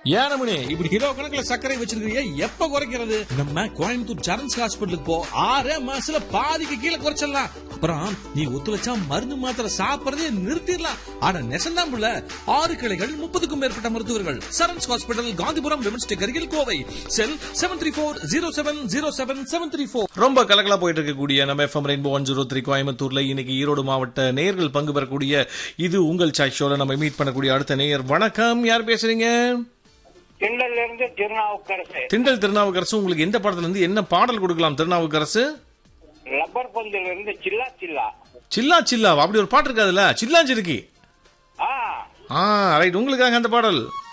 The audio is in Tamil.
ஏனமணி இப்படி கிலோ கணக்குல சர்க்கரை வச்சிருக்கீங்க எப்ப குறைக்கிறது நம்ம கோயம்புத்தூர் சரண்ஸ் ஹாஸ்பிட்டலுக்கு போ ஆறே மாசத்துல பாதிக்கு கீழே குறைச்சிடலாம் அப்புறம் நீ ஒத்துழைச்சா மருந்து மாத்திரை சாப்பிடறதே நிறுத்திடலாம் ஆனா நெசந்தான் புள்ள ஆறு கிளைகள் முப்பதுக்கும் மேற்பட்ட மருத்துவர்கள் Charans hospital Gandhipuram women's tech அருகில் Kovai cell seven three four zero seven zero seven seven three four ரொம்ப கலக்கலா போயிட்டு இருக்கக்கூடிய நம்ம FM rainbow one zero three கோயம்புத்தூர்ல இன்னைக்கு ஈரோடு மாவட்ட நேயர்கள் பங்கு பெறக்கூடிய இது உங்கள் சாய்ஸ் ஷோல நம்ம மீட் பண்ணக்கூடிய அடுத்த நேயர் வணக்கம் யார் பேசுறீங்க திண்டல்ல இருந்து திருநாவுக்கரசு திண்டல் திருநாவுக்கரசு உங்களுக்கு எந்த படத்துல இருந்து என்ன பாடல் கொடுக்கலாம் திருநாவுக்கரசு ரப்பர் பந்தில இருந்து சில்லா சில்லா சில்லா சில்லா அப்படி ஒரு பாட்டு இருக்காதுல்ல சில்லாஞ்சிருக்கி ஆ ஆ ரைட் உங்களுக்காக அந்த பாடல்